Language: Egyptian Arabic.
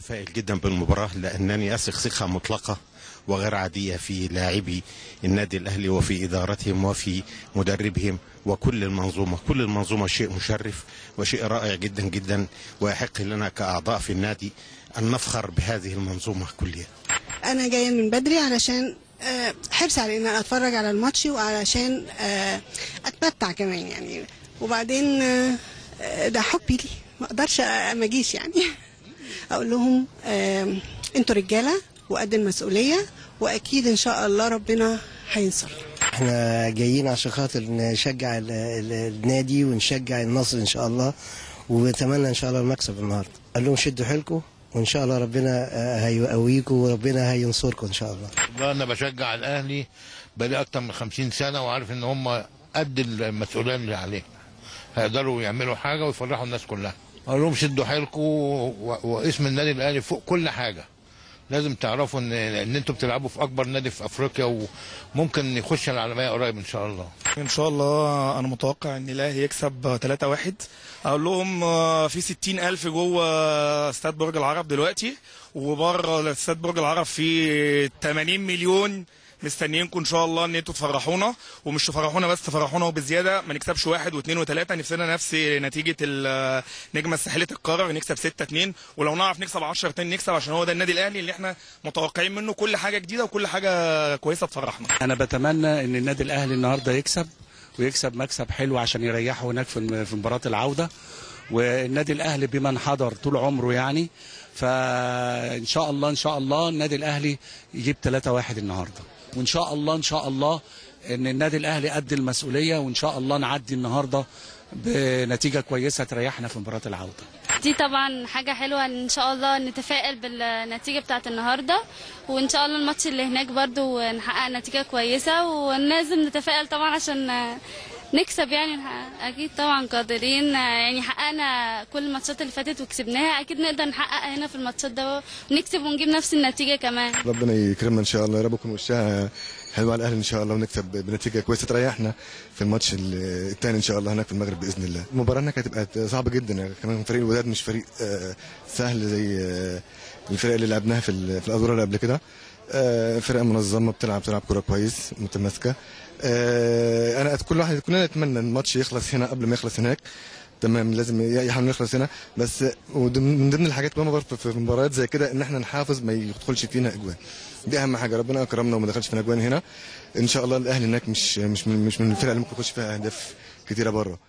متفائل جدا بالمباراة لأنني أثق ثقة مطلقة وغير عادية في لاعبي النادي الأهلي وفي إدارتهم وفي مدربهم وكل المنظومة كل المنظومة شيء مشرف وشيء رائع جدا جدا ويحق لنا كأعضاء في النادي أن نفخر بهذه المنظومة كلها انا جايه من بدري علشان آه، حرص على ان انا اتفرج على الماتش وعلشان آه، اتمتع كمان يعني وبعدين آه، آه، ده حبي لي ما اقدرش ما اجيش يعني اقول لهم آه، انتوا رجاله وقد المسؤوليه واكيد ان شاء الله ربنا هينصر احنا جايين عشان خاطر نشجع ال- ال- النادي ونشجع النصر ان شاء الله ونتمنى ان شاء الله المكسب النهارده قال لهم شدوا حيلكم وان شاء الله ربنا آه، هيقويكم وربنا هينصركم ان شاء الله والله انا بشجع الاهلي بقالي اكتر من 50 سنه وعارف ان هم قد المسؤوليه اللي عليهم هيقدروا يعملوا حاجه ويفرحوا الناس كلها اقول لهم شدوا حيلكم و- واسم النادي الاهلي فوق كل حاجه لازم تعرفوا ان ان انتوا بتلعبوا في اكبر نادي في افريقيا وممكن يخش العالميه قريب ان شاء الله ان شاء الله انا متوقع ان الاهلي يكسب 3-1 اقول لهم آه، في 60 الف جوه استاد برج العرب دلوقتي وبره استاد برج العرب في 80 مليون مستنيينكم ان شاء الله ان انتوا تفرحونا ومش تفرحونا بس تفرحونا وبزياده ما نكسبش واحد واثنين وثلاثه نفسنا نفس نتيجه ال- نجمه الساحليه القرار نكسب 6 2 ولو نعرف نكسب 10 تاني نكسب عشان هو ده النادي الاهلي اللي احنا متوقعين منه كل حاجه جديده وكل حاجه كويسه تفرحنا انا بتمنى ان النادي الاهلي النهارده يكسب ويكسب مكسب حلو عشان يريحه هناك في في مباراه العوده والنادي الاهلي بمن حضر طول عمره يعني فان شاء الله ان شاء الله النادي الاهلي يجيب 3-1 النهارده وان شاء الله ان شاء الله ان النادي الاهلي قد المسؤوليه وان شاء الله نعدي النهارده بنتيجه كويسه تريحنا في مباراه العوده دي طبعا حاجة حلوة ان شاء الله نتفائل بالنتيجة بتاعت النهاردة وان شاء الله الماتش اللي هناك برضو نحقق نتيجة كويسة ولازم نتفائل طبعا عشان نكسب يعني نحقق- اكيد طبعا قادرين يعني حققنا كل الماتشات اللي فاتت وكسبناها اكيد نقدر نحقق هنا في الماتشات ده ونكسب ونجيب نفس النتيجة كمان ربنا يكرمنا ان شاء الله يا رب يكون وشها حلو على الاهلي ان شاء الله ونكسب بنتيجه كويسه تريحنا في الماتش الثاني ان شاء الله هناك في المغرب باذن الله المباراه هناك هتبقى صعبه جدا يعني كمان فريق الوداد مش فريق آه، سهل زي آه، الفرق اللي لعبناها في ال- في الادوار اللي قبل كده آه، فرقه منظمه بتلعب بتلعب كوره كويس متماسكه آه، انا كل واحد كلنا نتمنى ان الماتش يخلص هنا قبل ما يخلص هناك تمام لازم يحاول يخلص هنا بس وضمن- من ضمن الحاجات مهمه برضه في في مباريات زي كده ان احنا نحافظ ما يدخلش فينا اجوان دي اهم حاجه ربنا اكرمنا وما دخلش فينا اجوان هنا ان شاء الله الاهلي هناك مش مش من مش من الفرق اللي ممكن يخش فيها اهداف كتيره بره